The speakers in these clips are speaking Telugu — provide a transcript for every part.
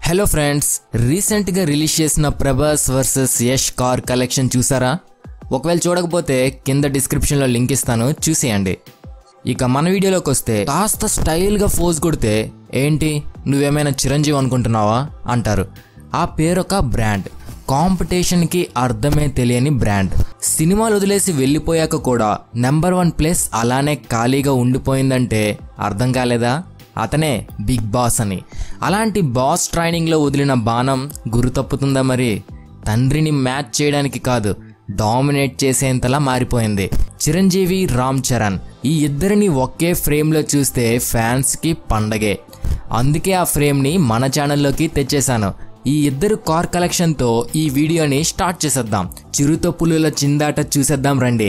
హలో ఫ్రెండ్స్ రీసెంట్గా రిలీజ్ చేసిన Prabhas versus Yash car collection చూసారా ఒకవేళ చూడకపోతే కింద డిస్క్రిప్షన్లో లింక్ ఇస్తాను చూసేయండి ఇక మన వీడియోలోకి వస్తే కాస్త స్టైల్గా ఫోజ్ కొడితే ఏంటి నువ్వేమైనా చిరంజీవి అనుకుంటున్నావా అంటారు ఆ పేరొక బ్రాండ్ కాంపిటీషన్కి అర్థమే తెలియని బ్రాండ్ సినిమాలు వదిలేసి వెళ్ళిపోయాక కూడా నెంబర్ వన్ ప్లేస్ అలానే ఖాళీగా ఉండిపోయిందంటే అర్థం కాలేదా అతనే బిగ్ బాస్ అని అలాంటి బాస్ ట్రైనింగ్లో వదిలిన బాణం గురి తప్పుతుందా మరి తండ్రిని మ్యాచ్ చేయడానికి కాదు డామినేట్ చేసేంతలా మారిపోయింది చిరంజీవి రామ్ చరణ్ ఈ ఇద్దరిని ఒకే ఫ్రేమ్లో చూస్తే ఫ్యాన్స్కి పండగే అందుకే ఆ ఫ్రేమ్ని మన ఛానల్లోకి తెచ్చేశాను ఈ ఇద్దరు కార్ కలెక్షన్తో ఈ వీడియోని స్టార్ట్ చేసేద్దాం చిరుత పులుల చిందాట చూసేద్దాం రండి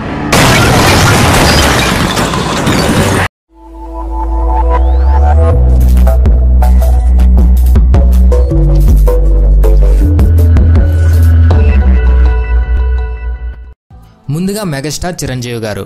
ముందుగా మెగాస్టార్ చిరంజీవి గారు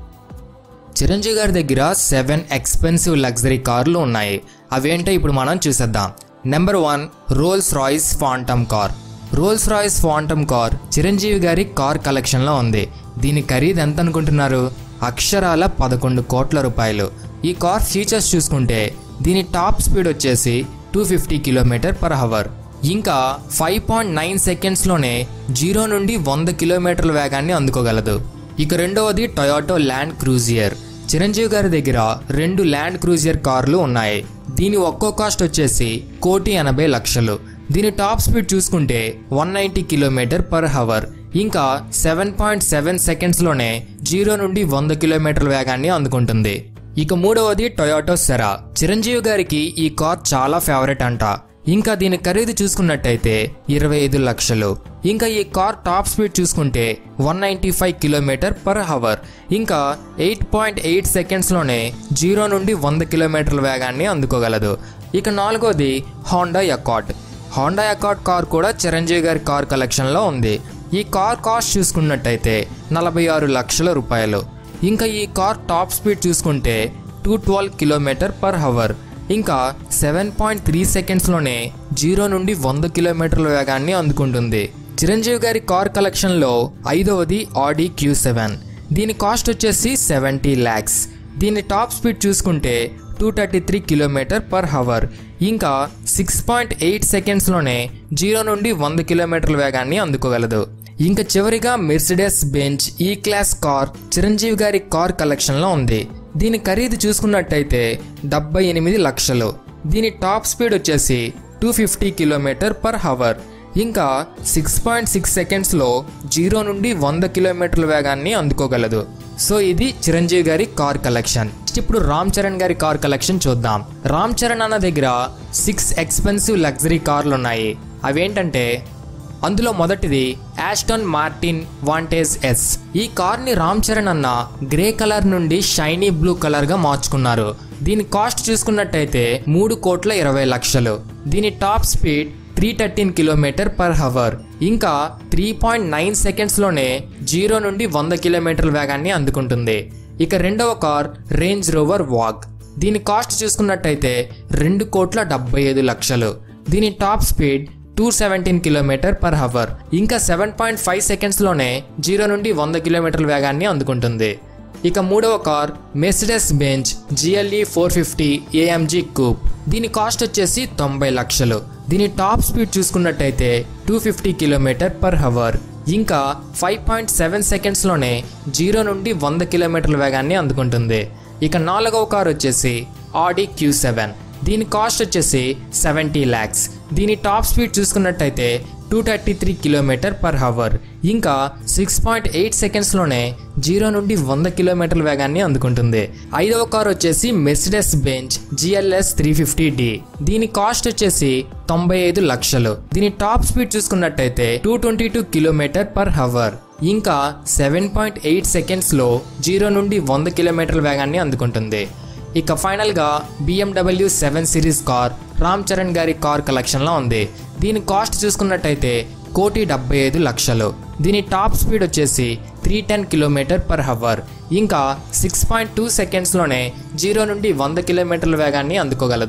చిరంజీవి గారి దగ్గర సెవెన్ ఎక్స్పెన్సివ్ లగ్జరీ కార్లు ఉన్నాయి అవేంటో ఇప్పుడు మనం చూసేద్దాం number one Rolls Royce Phantom car Rolls Royce Phantom car Chiranjeevi గారి కార్ కలెక్షన్లో ఉంది దీని ఖరీదు ఎంత అనుకుంటున్నారు అక్షరాల పదకొండు కోట్ల రూపాయలు ఈ కార్ ఫీచర్స్ చూసుకుంటే దీని టాప్ స్పీడ్ వచ్చేసి two fifty kilometer per hour ఇంకా ఫైవ్ పాయింట్ నైన్ సెకండ్స్లోనే జీరో నుండి వంద కిలోమీటర్ల వేగాన్ని అందుకోగలదు ఇక రెండవది టొయాటో ల్యాండ్ క్రూజియర్ చిరంజీవి గారి దగ్గర రెండు ల్యాండ్ క్రూజియర్ కార్లు ఉన్నాయి దీని ఒక్కో కాస్ట్ వచ్చేసి కోటి ఎనభై లక్షలు దీని టాప్ స్పీడ్ చూసుకుంటే one ninety kilometer per hour ఇంకా సెవెన్ పాయింట్ సెవెన్ సెకండ్స్లోనే జీరో నుండి వంద కిలోమీటర్ల వేగాన్ని అందుకుంటుంది ఇక మూడవది టొయాటో సెరా చిరంజీవి గారికి ఈ కార్ చాలా ఫేవరెట్ అంట ఇంకా దీని ఖరీదు చూసుకున్నట్టయితే ఇరవై ఐదు లక్షలు ఇంకా ఈ కార్ టాప్ స్పీడ్ చూసుకుంటే one ninety five kilometer per hour ఇంకా ఎయిట్ పాయింట్ ఎయిట్ సెకండ్స్లోనే జీరో నుండి వంద కిలోమీటర్ల వేగాన్ని అందుకోగలదు ఇక నాలుగోది Honda Accord Honda Accord car కూడా చిరంజీవి గారి కార్ కలెక్షన్లో ఉంది ఈ కార్ కాస్ట్ చూసుకున్నట్టయితే నలభై ఆరు లక్షల రూపాయలు ఇంకా ఈ కార్ టాప్ స్పీడ్ చూసుకుంటే two twelve kilometer per hour ఇంకా సెవెన్ పాయింట్ త్రీ సెకండ్స్లోనే జీరో నుండి వంద కిలోమీటర్ల వేగాన్ని అందుకుంటుంది చిరంజీవి గారి కార్ కలెక్షన్లో ఐదవది ఆడి క్యూ సెవెన్ దీని కాస్ట్ వచ్చేసి సెవెంటీ ల్యాక్స్ దీని టాప్ స్పీడ్ చూసుకుంటే two thirty three kilometer per hour ఇంకా సిక్స్ పాయింట్ ఎయిట్ సెకండ్స్లోనే జీరో నుండి వంద కిలోమీటర్ల వేగాన్ని అందుకోగలదు ఇంకా చివరిగా Mercedes Benz E class car Chiranjeevi గారి కార్ కలెక్షన్లో ఉంది దీని ఖరీదు చూసుకున్నట్టయితే డెబ్బై ఎనిమిది లక్షలు దీని టాప్ స్పీడ్ వచ్చేసి two fifty kilometer per hour ఇంకా సిక్స్ పాయింట్ సిక్స్ సెకండ్స్లో జీరో నుండి వంద కిలోమీటర్ల వేగాన్ని అందుకోగలదు సో ఇది చిరంజీవి గారి కార్ కలెక్షన్ ఇప్పుడు రామ్ చరణ్ గారి కార్ కలెక్షన్ చూద్దాం రామ్ చరణ్ అన్న దగ్గర సిక్స్ ఎక్స్పెన్సివ్ లగ్జరీ కార్లు ఉన్నాయి అవేంటంటే అందులో మొదటిది యాస్టన్ మార్టిన్ వాంటేజ్ ఎస్ ఈ కార్ ని రామ్ చరణ్ అన్న గ్రే కలర్ నుండి షైనీ బ్లూ కలర్ గా మార్చుకున్నారు దీని కాస్ట్ చూసుకున్నట్టయితే మూడు కోట్ల ఇరవై లక్షలు దీని top speed three thirteen kilometer per hour ఇంకా త్రీ పాయింట్ నైన్ సెకండ్స్లోనే జీరో నుండి వంద కిలోమీటర్ల వేగాన్ని అందుకుంటుంది ఇక రెండవ కార్ రేంజ్ రోవర్ వాక్ దీని కాస్ట్ చూసుకున్నట్టయితే రెండు కోట్ల డెబ్బై ఐదు లక్షలు దీని top speed two seventeen kilometer per hour ఇంకా సెవెన్ పాయింట్ ఫైవ్ సెకండ్స్లోనే జీరో నుండి వంద కిలోమీటర్ల వేగాన్ని అందుకుంటుంది ఇక మూడవ car Mercedes Benz GLE four fifty AMG coupe దీని కాస్ట్ వచ్చేసి తొంభై లక్షలు దీని టాప్ స్పీడ్ చూసుకున్నట్టయితే two fifty kilometer per hour ఇంకా ఫైవ్ పాయింట్ సెవెన్ సెకండ్స్లోనే జీరో నుండి వంద కిలోమీటర్ల వేగాన్ని అందుకుంటుంది ఇక నాలుగవ కార్ వచ్చేసి ఆడి క్యూ సెవెన్ దీని కాస్ట్ వచ్చేసి సెవెంటీ ల్యాక్స్ దీని టాప్ స్పీడ్ చూసుకున్నట్టయితే two thirty three kilometer per hour ఇంకా సిక్స్ పాయింట్ ఎయిట్ సెకండ్స్లోనే జీరో నుండి వంద కిలోమీటర్ల వేగాన్ని అందుకుంటుంది ఐదవ కార్ వచ్చేసి Mercedes Benz GLS three fifty d దీని కాస్ట్ వచ్చేసి తొంభై ఐదు లక్షలు దీని టాప్ స్పీడ్ చూసుకున్నట్టయితే two twenty two kilometer per hour ఇంకా సెవెన్ పాయింట్ ఎయిట్ సెకండ్స్లో జీరో నుండి వంద కిలోమీటర్ల వేగాన్ని అందుకుంటుంది ఇక ఫైనల్గా BMW seven series car Ram Charan గారి కార్ కలెక్షన్లో ఉంది దీని కాస్ట్ చూసుకున్నట్టయితే కోటి డెబ్బై ఐదు లక్షలు దీని టాప్ స్పీడ్ వచ్చేసి three ten kilometer per hour ఇంకా సిక్స్ పాయింట్ టూ సెకండ్స్లోనే జీరో నుండి వంద కిలోమీటర్ల వేగాన్ని అందుకోగలదు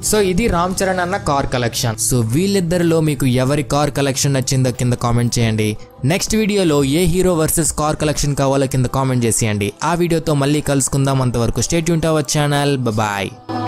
సో ఇది రామ్ చరణ్ అన్న కార్ కలెక్షన్ సో వీళ్ళిద్దరిలో మీకు ఎవరి కార్ కలెక్షన్ నచ్చిందో కింద కామెంట్ చేయండి నెక్స్ట్ వీడియోలో ఏ హీరో వర్సెస్ కార్ కలెక్షన్ కావాలో కింద కామెంట్ చేసేయండి ఆ వీడియోతో మళ్ళీ కలుసుకుందాం అంతవరకు స్టేట్ యూన్ అవర్ ఛానల్ బాయ్